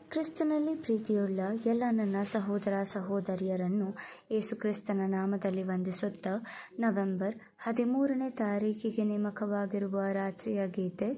ಕ್ರಿಸ್ತನಲ್ಲಿ ಪ್ರೀತಿಯುಳ್ಳ ಎಲ್ಲ ನನ್ನ ಸಹೋದರ ಸಹೋದರಿಯರನ್ನು ಯೇಸು ಕ್ರಿಸ್ತನ ನಾಮದಲ್ಲಿ ವಂದಿಸುತ್ತಾ ನವೆಂಬರ್ ಹದಿಮೂರನೇ ತಾರೀಕಿಗೆ ನೇಮಕವಾಗಿರುವ ರಾತ್ರಿಯ ಗೀತೆ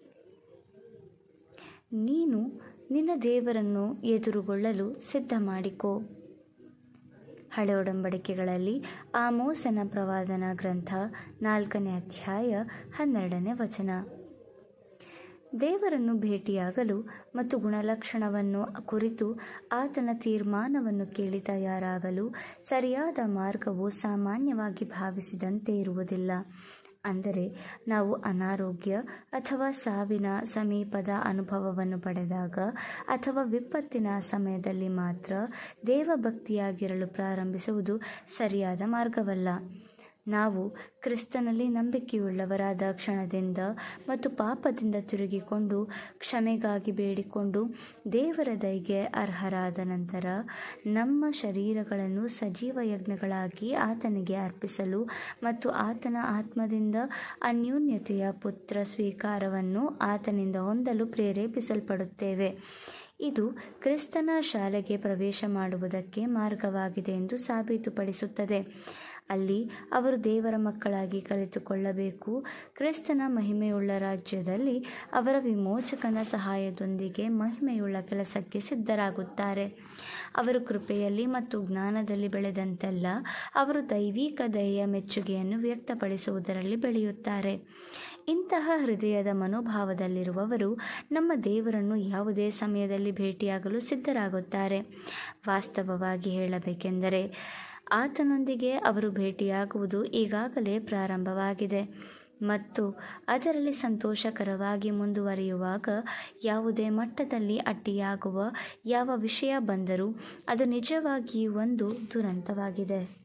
ನೀನು ನಿನ್ನ ದೇವರನ್ನು ಎದುರುಗೊಳ್ಳಲು ಸಿದ್ಧ ಮಾಡಿಕೋ ಹಳೆ ಒಡಂಬಡಿಕೆಗಳಲ್ಲಿ ಆಮೋಸನ ಪ್ರವಾದನ ಗ್ರಂಥ ನಾಲ್ಕನೇ ಅಧ್ಯಾಯ ಹನ್ನೆರಡನೇ ವಚನ ದೇವರನ್ನು ಭೇಟಿಯಾಗಲು ಮತ್ತು ಗುಣಲಕ್ಷಣವನ್ನು ಕುರಿತು ಆತನ ತೀರ್ಮಾನವನ್ನು ಕೇಳಿ ತಯಾರಾಗಲು ಸರಿಯಾದ ಮಾರ್ಗವು ಸಾಮಾನ್ಯವಾಗಿ ಭಾವಿಸಿದಂತೆ ಇರುವುದಿಲ್ಲ ಅಂದರೆ ನಾವು ಅನಾರೋಗ್ಯ ಅಥವಾ ಸಾವಿನ ಸಮೀಪದ ಅನುಭವವನ್ನು ಪಡೆದಾಗ ಅಥವಾ ವಿಪತ್ತಿನ ಸಮಯದಲ್ಲಿ ಮಾತ್ರ ದೇವಭಕ್ತಿಯಾಗಿರಲು ಪ್ರಾರಂಭಿಸುವುದು ಸರಿಯಾದ ಮಾರ್ಗವಲ್ಲ ನಾವು ಕ್ರಿಸ್ತನಲ್ಲಿ ನಂಬಿಕೆಯುಳ್ಳವರಾದ ಕ್ಷಣದಿಂದ ಮತ್ತು ಪಾಪದಿಂದ ತಿರುಗಿಕೊಂಡು ಕ್ಷಮೆಗಾಗಿ ಬೇಡಿಕೊಂಡು ದೇವರ ದಯೆಗೆ ಅರ್ಹರಾದ ನಂತರ ನಮ್ಮ ಶರೀರಗಳನ್ನು ಸಜೀವ ಯಜ್ಞಗಳಾಗಿ ಆತನಿಗೆ ಅರ್ಪಿಸಲು ಮತ್ತು ಆತನ ಆತ್ಮದಿಂದ ಅನ್ಯೂನ್ಯತೆಯ ಪುತ್ರ ಸ್ವೀಕಾರವನ್ನು ಆತನಿಂದ ಹೊಂದಲು ಪ್ರೇರೇಪಿಸಲ್ಪಡುತ್ತೇವೆ ಇದು ಕ್ರಿಸ್ತನ ಶಾಲೆಗೆ ಪ್ರವೇಶ ಮಾಡುವುದಕ್ಕೆ ಮಾರ್ಗವಾಗಿದೆ ಎಂದು ಸಾಬೀತುಪಡಿಸುತ್ತದೆ ಅಲ್ಲಿ ಅವರು ದೇವರ ಮಕ್ಕಳಾಗಿ ಕಲಿತುಕೊಳ್ಳಬೇಕು ಕ್ರಿಸ್ತನ ಮಹಿಮೆಯುಳ್ಳ ರಾಜ್ಯದಲ್ಲಿ ಅವರ ವಿಮೋಚಕನ ಸಹಾಯದೊಂದಿಗೆ ಮಹಿಮೆಯುಳ್ಳ ಕೆಲಸಕ್ಕೆ ಸಿದ್ಧರಾಗುತ್ತಾರೆ ಅವರು ಕೃಪೆಯಲ್ಲಿ ಮತ್ತು ಜ್ಞಾನದಲ್ಲಿ ಬೆಳೆದಂತೆಲ್ಲ ಅವರು ದೈವಿಕ ದಯೆಯ ಮೆಚ್ಚುಗೆಯನ್ನು ವ್ಯಕ್ತಪಡಿಸುವುದರಲ್ಲಿ ಬೆಳೆಯುತ್ತಾರೆ ಇಂತಹ ಹೃದಯದ ಮನೋಭಾವದಲ್ಲಿರುವವರು ನಮ್ಮ ದೇವರನ್ನು ಯಾವುದೇ ಸಮಯದಲ್ಲಿ ಭೇಟಿಯಾಗಲು ಸಿದ್ಧರಾಗುತ್ತಾರೆ ವಾಸ್ತವವಾಗಿ ಹೇಳಬೇಕೆಂದರೆ ಆತನೊಂದಿಗೆ ಅವರು ಭೇಟಿಯಾಗುವುದು ಈಗಾಗಲೇ ಪ್ರಾರಂಭವಾಗಿದೆ ಮತ್ತು ಅದರಲ್ಲಿ ಸಂತೋಷಕರವಾಗಿ ಮುಂದುವರಿಯುವಾಗ ಯಾವುದೇ ಮಟ್ಟದಲ್ಲಿ ಅಡ್ಡಿಯಾಗುವ ಯಾವ ವಿಷಯ ಬಂದರೂ ಅದು ನಿಜವಾಗಿಯೂ ಒಂದು ದುರಂತವಾಗಿದೆ